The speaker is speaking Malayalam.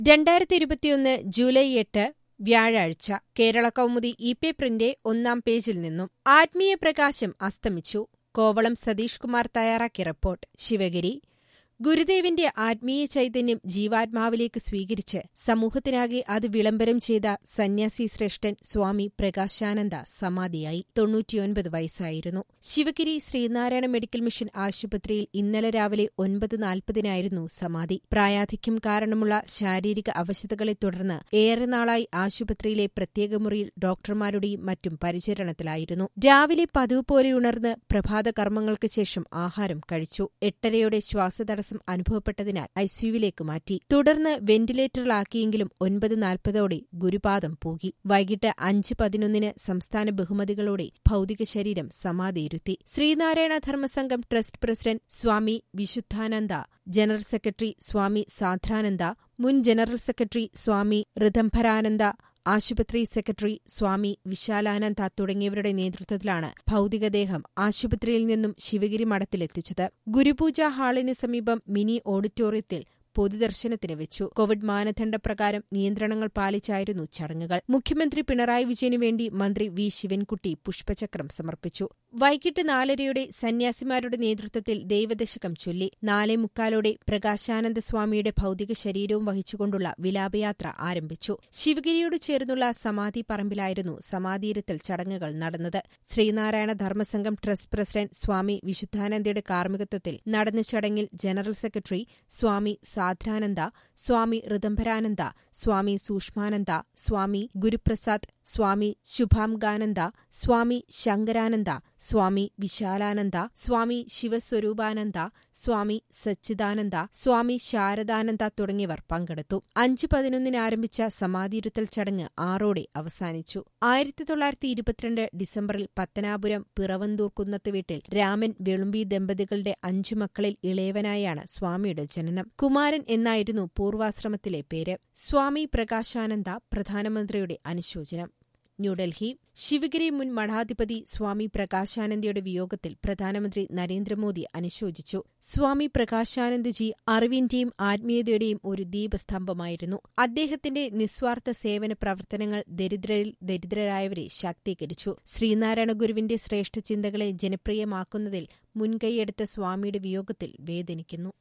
രണ്ടായിരത്തി ഇരുപത്തിയൊന്ന് ജൂലൈ എട്ട് വ്യാഴാഴ്ച കേരള കൗമുദി ഇ പേപ്പറിന്റെ ഒന്നാം പേജിൽ നിന്നും ആത്മീയ പ്രകാശം അസ്തമിച്ചു കോവളം സതീഷ് കുമാർ തയ്യാറാക്കിയ റിപ്പോർട്ട് ശിവഗിരി ഗുരുദേവിന്റെ ആത്മീയ ചൈതന്യം ജീവാത്മാവിലേക്ക് സ്വീകരിച്ച് സമൂഹത്തിനാകെ അത് വിളംബരം ചെയ്ത സന്യാസി ശ്രേഷ്ഠൻ സ്വാമി പ്രകാശാനന്ദ സമാധിയായി തൊണ്ണൂറ്റിയൊൻപത് വയസ്സായിരുന്നു ശിവഗിരി ശ്രീനാരായണ മെഡിക്കൽ മിഷൻ ആശുപത്രിയിൽ ഇന്നലെ രാവിലെ ഒൻപത് നാൽപ്പതിനായിരുന്നു സമാധി പ്രായാധിക്യം കാരണമുള്ള ശാരീരിക അവശതകളെ തുടർന്ന് ഏറെ നാളായി ആശുപത്രിയിലെ പ്രത്യേക മുറിയിൽ ഡോക്ടർമാരുടെയും മറ്റും പരിചരണത്തിലായിരുന്നു രാവിലെ പതിവ് പോലെ ഉണർന്ന് പ്രഭാത കർമ്മങ്ങൾക്ക് ശേഷം ആഹാരം കഴിച്ചു എട്ടരയോടെ ശ്വാസതടസ്സം അനുഭവപ്പെട്ടതിനാൽ ഐസിയുവിലേക്ക് മാറ്റി തുടർന്ന് വെന്റിലേറ്ററിലാക്കിയെങ്കിലും ഒൻപത് നാൽപ്പതോടെ ഗുരുപാദം പൂകി വൈകിട്ട് അഞ്ച് പതിനൊന്നിന് സംസ്ഥാന ബഹുമതികളോടെ ഭൗതിക ശരീരം സമാധിയിരുത്തി Sreenarayana Dharmasangham trust president Swami Vishudhananda general secretary Swami Sandrananda മുൻ ജനറൽ സെക്രട്ടറി സ്വാമി ഋതംഭരാനന്ദ ആശുപത്രി സെക്രട്ടറി സ്വാമി വിശാലാനന്ദ തുടങ്ങിയവരുടെ നേതൃത്വത്തിലാണ് ഭൗതികദേഹം ആശുപത്രിയിൽ നിന്നും ശിവഗിരി മഠത്തിലെത്തിച്ചത് ഗുരുപൂജ ഹാളിന് സമീപം മിനി ഓഡിറ്റോറിയത്തിൽ പൊതുദർശനത്തിന് വെച്ചു കോവിഡ് മാനദണ്ഡപ്രകാരം നിയന്ത്രണങ്ങൾ പാലിച്ചായിരുന്നു ചടങ്ങുകൾ മുഖ്യമന്ത്രി പിണറായി വിജയനു വേണ്ടി മന്ത്രി വി ശിവൻകുട്ടി പുഷ്പചക്രം സമർപ്പിച്ചു വൈകിട്ട് നാലരയോടെ സന്യാസിമാരുടെ നേതൃത്വത്തിൽ ദൈവദശകം ചൊല്ലി നാലേ മുക്കാലോടെ പ്രകാശാനന്ദ സ്വാമിയുടെ ഭൗതിക ശരീരവും വഹിച്ചുകൊണ്ടുള്ള വിലാപയാത്ര ആരംഭിച്ചു ശിവഗിരിയോട് ചേർന്നുള്ള സമാധി പറമ്പിലായിരുന്നു സമാധിയിരുത്തൽ ചടങ്ങുകൾ നടന്നത് ശ്രീനാരായണ ധർമ്മസംഘം ട്രസ്റ്റ് പ്രസിഡന്റ് സ്വാമി വിശുദ്ധാനന്ദയുടെ കാർമ്മികത്വത്തിൽ നടന്ന ചടങ്ങിൽ ജനറൽ സെക്രട്ടറി സ്വാമി സാദ്രാനന്ദ സ്വാമി ഋതംഭരാനന്ദ സ്വാമി സൂഷ്മാനന്ദ സ്വാമി ഗുരുപ്രസാദ് സ്വാമി ശുഭാംഗാനന്ദ സ്വാമി ശങ്കരാനന്ദ സ്വാമി വിശാലാനന്ദ സ്വാമി ശിവസ്വരൂപാനന്ദ സ്വാമി സച്ചിദാനന്ദ സ്വാമി ശാരദാനന്ദ തുടങ്ങിയവർ പങ്കെടുത്തു അഞ്ച് പതിനൊന്നിന് ആരംഭിച്ച സമാധിയിരുത്തൽ ചടങ്ങ് ആറോടെ അവസാനിച്ചു ആയിരത്തി തൊള്ളായിരത്തി ഇരുപത്തിരണ്ട് ഡിസംബറിൽ പത്തനാപുരം പിറവന്തൂർ കുന്നത്ത് വീട്ടിൽ രാമൻ വെളുമ്പി ദമ്പതികളുടെ അഞ്ചു മക്കളിൽ ഇളയവനായാണ് സ്വാമിയുടെ ജനനം കുമാരൻ എന്നായിരുന്നു പൂർവാശ്രമത്തിലെ പേര് സ്വാമി പ്രകാശാനന്ദ പ്രധാനമന്ത്രിയുടെ അനുശോചനം ന്യൂഡൽഹി ശിവഗിരി മുൻ മഠാധിപതി സ്വാമി പ്രകാശാനന്ദയുടെ വിയോഗത്തിൽ പ്രധാനമന്ത്രി നരേന്ദ്രമോദി അനുശോചിച്ചു സ്വാമി പ്രകാശാനന്ദജി അറിവിന്റെയും ആത്മീയതയുടെയും ഒരു ദീപസ്തംഭമായിരുന്നു അദ്ദേഹത്തിന്റെ നിസ്വാർത്ഥ സേവന പ്രവർത്തനങ്ങൾ ദരിദ്രരിൽ ദരിദ്രരായവരെ ശാക്തീകരിച്ചു ശ്രീനാരായണ ഗുരുവിന്റെ ശ്രേഷ്ഠ ചിന്തകളെ ജനപ്രിയമാക്കുന്നതിൽ മുൻകൈയെടുത്ത സ്വാമിയുടെ വിയോഗത്തിൽ വേദനിക്കുന്നു